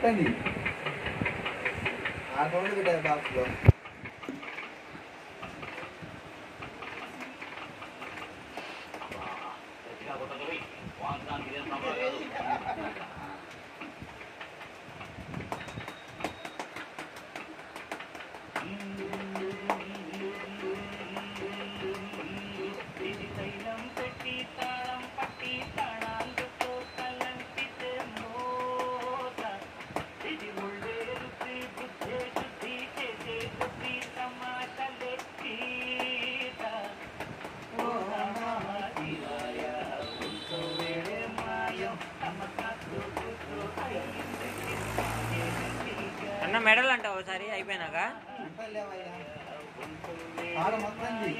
మొత్తం ఆ కౌంట్ పెట్టారు బాక్స్లో అన్న మెడల్ అంటావు ఒకసారి అయిపోయినాక అంటే లేవయ్యా ఆడ మొత్తం చెయ్యి.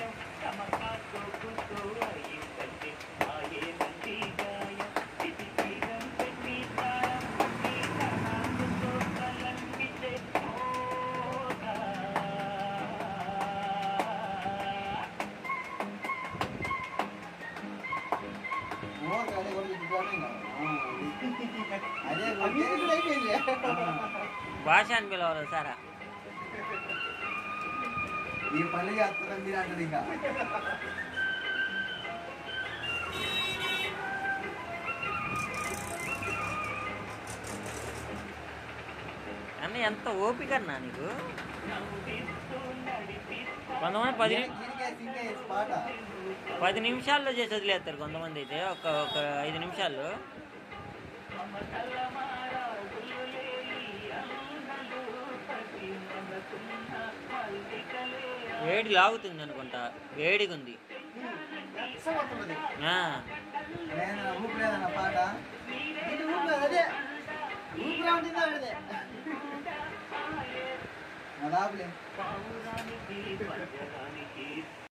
ఓ, అదే కూడా ఇదిగోనే ఇంకా. ఆ, అదే కూడా అయిపోయింది భాష అని పిలవాలి సారా ఈ పని చేస్తారని మీరు అంటారు ఇంకా అన్న ఎంత ఓపిక అన్నా నీకు కొంతమంది పది ని- దీనికే సింకే పాట పది నిమిషాల్లో చేసి వదిలేస్తారు కొంతమంది అయితే ఒక ఒక ఐదు నిమిషాల్లో వేడి లాగుతుంది అనుకుంటా వేడిగా ఉంది ఆ, నేను ఊపిలేదన్న పాట ఇది ఊపిలేదు అదే ఊపిరా ఉంటుంది అదే నా దాపులే